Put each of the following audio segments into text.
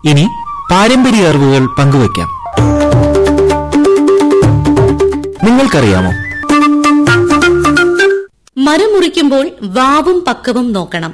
ഇനി പാരമ്പര്യ അറിവുകൾ പങ്കുവയ്ക്കാം നിങ്ങൾക്കറിയാമോ മരം മുറിക്കുമ്പോൾ വാവും പക്കവും നോക്കണം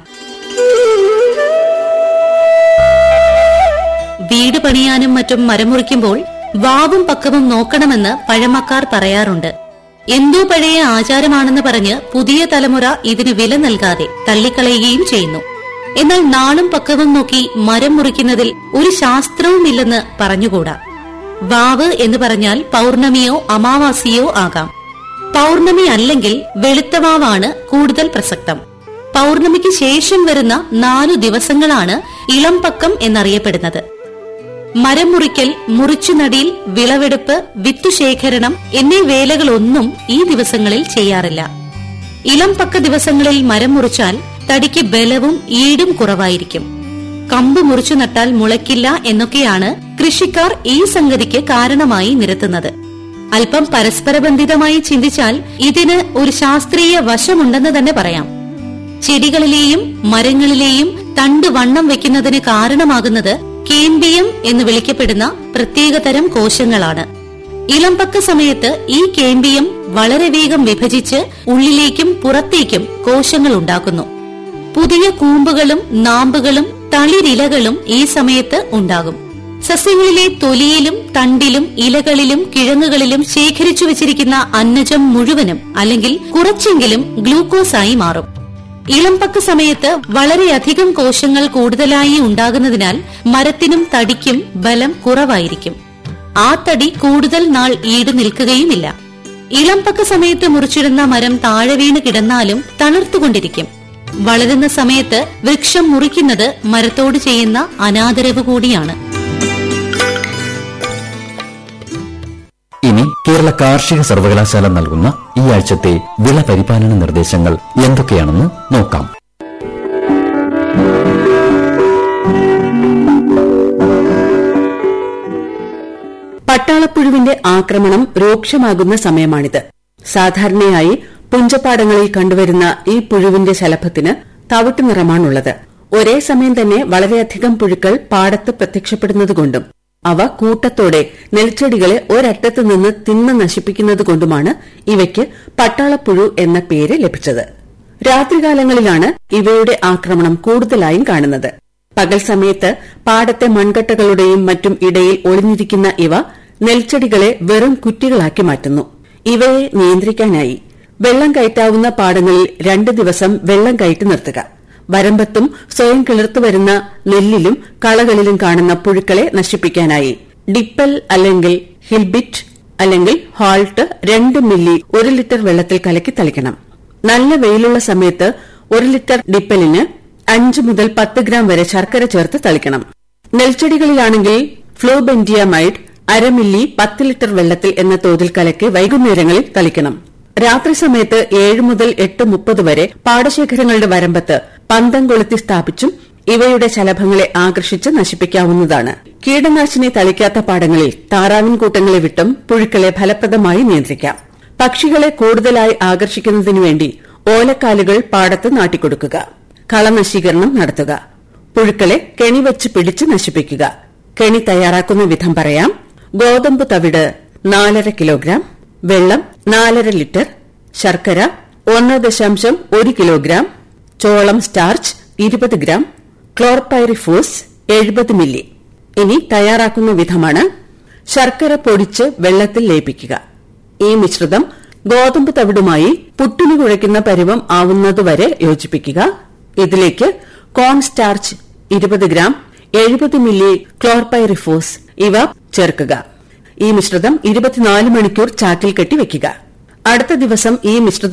വീട് പണിയാനും മറ്റും മരം മുറിക്കുമ്പോൾ വാവും പക്കവും നോക്കണമെന്ന് പഴമക്കാർ പറയാറുണ്ട് എന്തോ പഴയ ആചാരമാണെന്ന് പറഞ്ഞ് പുതിയ തലമുറ ഇതിന് വില നൽകാതെ തള്ളിക്കളയുകയും ചെയ്യുന്നു എന്നാൽ നാളും പക്കവും നോക്കി മരം മുറിക്കുന്നതിൽ ഒരു ശാസ്ത്രവുമില്ലെന്ന് പറഞ്ഞുകൂടാ വാവ് എന്ന് പറഞ്ഞാൽ പൗർണമിയോ അമാവാസിയോ ആകാം പൗർണമി അല്ലെങ്കിൽ വെളുത്തവാവാണ് കൂടുതൽ പ്രസക്തം പൗർണമിക്ക് ശേഷം വരുന്ന നാലു ദിവസങ്ങളാണ് ഇളംപക്കം എന്നറിയപ്പെടുന്നത് മരം മുറിക്കൽ മുറിച്ചുനടിയിൽ വിളവെടുപ്പ് വിത്തുശേഖരണം എന്നീ വേലകളൊന്നും ഈ ദിവസങ്ങളിൽ ചെയ്യാറില്ല ഇളംപക്ക ദിവസങ്ങളിൽ മരം മുറിച്ചാൽ തടിക്ക് ബലവും ഈടും കുറവായിരിക്കും കമ്പ് മുറിച്ചു നട്ടാൽ മുളയ്ക്കില്ല എന്നൊക്കെയാണ് കൃഷിക്കാർ ഈ സംഗതിക്ക് കാരണമായി നിരത്തുന്നത് അല്പം പരസ്പരബന്ധിതമായി ചിന്തിച്ചാൽ ഇതിന് ഒരു ശാസ്ത്രീയ വശമുണ്ടെന്ന് തന്നെ പറയാം ചെടികളിലെയും മരങ്ങളിലെയും തണ്ട് വണ്ണം വെക്കുന്നതിന് കാരണമാകുന്നത് കേമ്പിയം എന്ന് വിളിക്കപ്പെടുന്ന പ്രത്യേകതരം കോശങ്ങളാണ് ഇളംപക്ക സമയത്ത് ഈ കേമ്പിയം വളരെ വേഗം വിഭജിച്ച് ഉള്ളിലേക്കും പുറത്തേക്കും കോശങ്ങൾ ഉണ്ടാക്കുന്നു പുതിയ കൂമ്പുകളും നാമ്പുകളും തളിരിലകളും ഈ സമയത്ത് ഉണ്ടാകും സസ്യങ്ങളിലെ തൊലിയിലും തണ്ടിലും ഇലകളിലും കിഴങ്ങുകളിലും ശേഖരിച്ചു വച്ചിരിക്കുന്ന അന്നജം മുഴുവനും അല്ലെങ്കിൽ കുറച്ചെങ്കിലും ഗ്ലൂക്കോസായി മാറും ഇളംപക്ക സമയത്ത് വളരെയധികം കോശങ്ങൾ കൂടുതലായി ഉണ്ടാകുന്നതിനാൽ മരത്തിനും തടിക്കും ബലം കുറവായിരിക്കും ആ തടി കൂടുതൽ നാൾ ഈട് നിൽക്കുകയുമില്ല ഇളംപക്ക സമയത്ത് മുറിച്ചിടുന്ന മരം താഴെ വീണ് കിടന്നാലും തളർത്തുകൊണ്ടിരിക്കും വളരുന്ന സമയത്ത് വൃക്ഷം മുറിക്കുന്നത് മരത്തോട് ചെയ്യുന്ന അനാദരവ് കൂടിയാണ് ഇനി കേരള കാർഷിക സർവകലാശാല നൽകുന്ന ഈ ആഴ്ചത്തെ വിള പരിപാലന നിർദ്ദേശങ്ങൾ എന്തൊക്കെയാണെന്ന് നോക്കാം പട്ടാളപ്പുഴുവിന്റെ ആക്രമണം രൂക്ഷമാകുന്ന സമയമാണിത് സാധാരണയായി പുഞ്ചപ്പാടങ്ങളിൽ കണ്ടുവരുന്ന ഈ പുഴുവിന്റെ ശലഭത്തിന് തവിട്ട് നിറമാണുള്ളത് ഒരേ സമയം തന്നെ വളരെയധികം പുഴുക്കൾ പാടത്ത് പ്രത്യക്ഷപ്പെടുന്നതുകൊണ്ടും അവ കൂട്ടത്തോടെ നെൽച്ചെടികളെ ഒരറ്റത്ത് നിന്ന് തിന്ന് നശിപ്പിക്കുന്നതുകൊണ്ടുമാണ് ഇവയ്ക്ക് പട്ടാളപ്പുഴു എന്ന പേര് ലഭിച്ചത് രാത്രികാലങ്ങളിലാണ് ഇവയുടെ ആക്രമണം കൂടുതലായും കാണുന്നത് പകൽ സമയത്ത് പാടത്തെ മൺകട്ടകളുടെയും മറ്റും ഇടയിൽ ഒളിഞ്ഞിരിക്കുന്ന ഇവ നെൽച്ചെടികളെ വെറും കുറ്റികളാക്കി മാറ്റുന്നു ഇവയെ നിയന്ത്രിക്കാനായി വെള്ളം കയറ്റാവുന്ന പാടങ്ങളിൽ രണ്ട് ദിവസം വെള്ളം കയറ്റി നിർത്തുക വരമ്പത്തും സ്വയം കിളിർത്തു വരുന്ന നെല്ലിലും കളകളിലും കാണുന്ന പുഴുക്കളെ നശിപ്പിക്കാനായി ഡിപ്പൽ അല്ലെങ്കിൽ ഹിൽബിറ്റ് അല്ലെങ്കിൽ ഹാൾട്ട് രണ്ട് മില്ലി ഒരു ലിറ്റർ വെള്ളത്തിൽ കലക്കി തളിക്കണം നല്ല വെയിലുള്ള സമയത്ത് ഒരു ലിറ്റർ ഡിപ്പലിന് അഞ്ച് മുതൽ പത്ത് ഗ്രാം വരെ ശർക്കര ചേർത്ത് തളിക്കണം നെൽച്ചെടികളിലാണെങ്കിൽ ഫ്ലോബെൻഡിയമൈഡ് അരമില്ലി പത്ത് ലിറ്റർ വെള്ളത്തിൽ എന്ന തോതിൽ കലക്കി വൈകുന്നേരങ്ങളിൽ തളിക്കണം രാത്രി സമയത്ത് ഏഴ് മുതൽ എട്ട് മുപ്പത് വരെ പാടശേഖരങ്ങളുടെ വരമ്പത്ത് പന്തം കൊളുത്തി സ്ഥാപിച്ചും ഇവയുടെ ശലഭങ്ങളെ ആകർഷിച്ച് നശിപ്പിക്കാവുന്നതാണ് കീടനാശിനി തളിക്കാത്ത പാടങ്ങളിൽ താറാവിൻ കൂട്ടങ്ങളെ വിട്ടും പുഴുക്കളെ ഫലപ്രദമായി നിയന്ത്രിക്കാം പക്ഷികളെ കൂടുതലായി ആകർഷിക്കുന്നതിനു വേണ്ടി ഓലക്കാലുകൾ പാടത്ത് നാട്ടിക്കൊടുക്കുക കളനശീകരണം നടത്തുക പുഴുക്കളെ കെണി വെച്ച് പിടിച്ച് നശിപ്പിക്കുക കെണി തയ്യാറാക്കുന്ന വിധം പറയാം ഗോതമ്പ് തവിട് നാലര കിലോഗ്രാം വെള്ളം നാലര ലിറ്റർ ശർക്കര ഒന്ന് ദശാംശം ഒരു കിലോഗ്രാം ചോളം സ്റ്റാർച്ച് ഇരുപത് ഗ്രാം ക്ലോർപൈറിഫോസ് എഴുപത് മില്ലി ഇനി തയ്യാറാക്കുന്ന വിധമാണ് ശർക്കര പൊടിച്ച് വെള്ളത്തിൽ ലയിപ്പിക്കുക ഈ മിശ്രിതം ഗോതമ്പ് തവിടുമായി പുട്ടിന് കുഴയ്ക്കുന്ന പരുവം ആവുന്നതുവരെ യോജിപ്പിക്കുക ഇതിലേക്ക് കോൺ സ്റ്റാർച്ച് ഇരുപത് ഗ്രാം എഴുപത് മില്ലി ക്ലോർപൈറിഫോസ് ഇവ ചേർക്കുക ഈ മിശ്രിതം ഇരുപത്തിനാല് മണിക്കൂർ ചാക്കിൽ കെട്ടി വെക്കുക അടുത്ത ദിവസം ഈ മിശ്രിതം